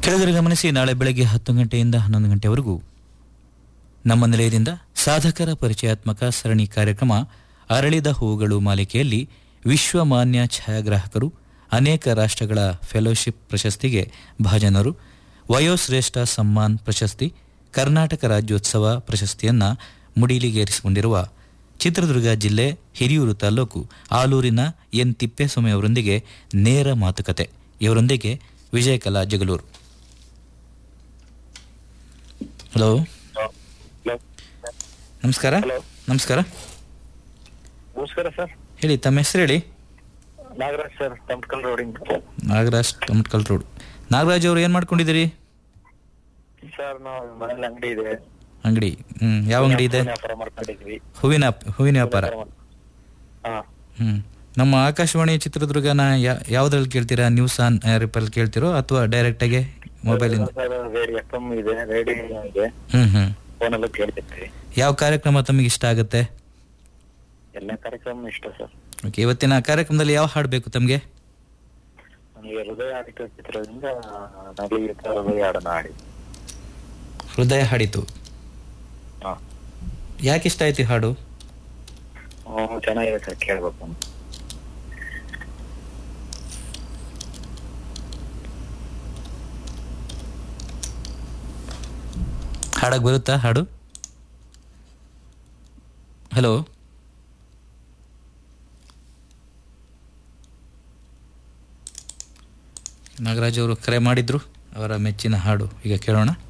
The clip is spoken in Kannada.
ಕೆಳಗಡೆ ಗಮನಿಸಿ ನಾಳೆ ಬೆಳಗ್ಗೆ ಹತ್ತು ಗಂಟೆಯಿಂದ ಹನ್ನೊಂದು ಗಂಟೆವರೆಗೂ ನಮ್ಮ ನಿಲಯದಿಂದ ಸಾಧಕರ ಪರಿಚಯಾತ್ಮಕ ಸರಣಿ ಕಾರ್ಯಕ್ರಮ ಅರಳಿದ ಹೂಗಳು ಮಾಲಿಕೆಯಲ್ಲಿ ವಿಶ್ವಮಾನ್ಯ ಛಾಯಾಗ್ರಾಹಕರು ಅನೇಕ ರಾಷ್ಟ್ರಗಳ ಫೆಲೋಶಿಪ್ ಪ್ರಶಸ್ತಿಗೆ ಭಾಜನರು ವಯೋಶ್ರೇಷ್ಠ ಸಮ್ಮಾನ್ ಪ್ರಶಸ್ತಿ ಕರ್ನಾಟಕ ರಾಜ್ಯೋತ್ಸವ ಪ್ರಶಸ್ತಿಯನ್ನ ಮುಡಿಲಿಗೇರಿಸಿಕೊಂಡಿರುವ ಚಿತ್ರದುರ್ಗ ಜಿಲ್ಲೆ ಹಿರಿಯೂರು ತಾಲೂಕು ಆಲೂರಿನ ಎನ್ ತಿಪ್ಪೇಸ್ವಾಮಿ ಅವರೊಂದಿಗೆ ನೇರ ಮಾತುಕತೆ ಇವರೊಂದಿಗೆ ವಿಜಯಕಲಾ ಜಗಲೂರು ಹಲೋ ಹಲೋ ನಮಸ್ಕಾರ ಹಲೋ ನಮಸ್ಕಾರ ನಮಸ್ಕಾರ ಸರ್ ಹೇಳಿ ತಮ್ಮ ಹೆಸರು ಹೇಳಿ ನಾಗರಾಜ್ ಸರ್ ತಮ್ಕಲ್ ರೋಡಿಂಗ್ ನಾಗರಾಜ್ ಟಮಟ್ಕಲ್ ರೋಡ್ ನಾಗರಾಜ್ ಅವರು ಏನು ಮಾಡ್ಕೊಂಡಿದ್ದೀರಿ ಸರ್ ನಾವು ಮನೇಲಿ ಅಂಗಡಿ ಇದೆ ಅಂಗಡಿ ಹ್ಮ್ ಯಾವ ಅಂಗಡಿ ಇದೆ ವ್ಯಾಪಾರ ಮಾಡ್ಕೊಂಡಿದ್ವಿ ಹೂವಿನ ಹೂವಿನ ವ್ಯಾಪಾರ ಹಾ ಹ್ಮ್ ನಮ್ಮ ಆಕಾಶವಾಣಿ ಚಿತ್ರದುರ್ಗನ ಯಾ- ಯಾವ್ದ್ರಲ್ಲಿ ಕೇಳ್ತೀರಾ ನ್ಯೂಸ್ ಆನ್ ಏರ್ ಕೇಳ್ತಿರೋ ಅಥವಾ ಡೈರೆಕ್ಟ್ ಆಗಿ ಮೊಬೈಲ್ ಇಂದ ಸರ್ ರೇಡಿಯೋ ಎಫ್ ಎಂ ಇದೆ ರೇಡಿಯೋ ಇದೆ ಹ್ಮ್ ಹ್ಮ್ ಫೋನಲ್ಲೂ ಕೇಳ್ತಿರ್ತೀವಿ ಯಾವ ಕಾರ್ಯಕ್ರಮ ತಮಗೆ ಇಷ್ಟ ಆಗುತ್ತೆ ಎಲ್ಲ ಕಾರ್ಯಕ್ರಮ ಇಷ್ಟ ಸರ್ ಓಕೆ ಇವತ್ತಿನ ಕಾರ್ಯಕ್ರಮದಲ್ಲಿ ಯಾವ ಹಾಡು ಬೇಕು ತಮಗೆ ನನಗೆ ಹೃದಯ ಆಡಿತ ಚಿತ್ರದಿಂದ ನಲಿಯುತ್ತ ಹೃದಯ ಹಾಡನ್ನ ಹಾಡಿ ಹೃದಯ ಹಾಡಿತು ಹಾ ಯಾಕೆ ಇಷ್ಟ ಆಯ್ತು ಈ ಹಾಡು ಹ್ಮ್, ಚೆನ್ನಾಗಿದೆ ಸರ್ ಕೇಳ್ಬೇಕು ಹಾಡಕ್ ಬರುತ್ತಾ ಹಾಡು ಹಲೋ ನಾಗರಾಜ್ ಅವರು ಕರೆ ಮಾಡಿದ್ರು ಅವರ ಮೆಚ್ಚಿನ ಹಾಡು ಈಗ ಕೇಳೋಣ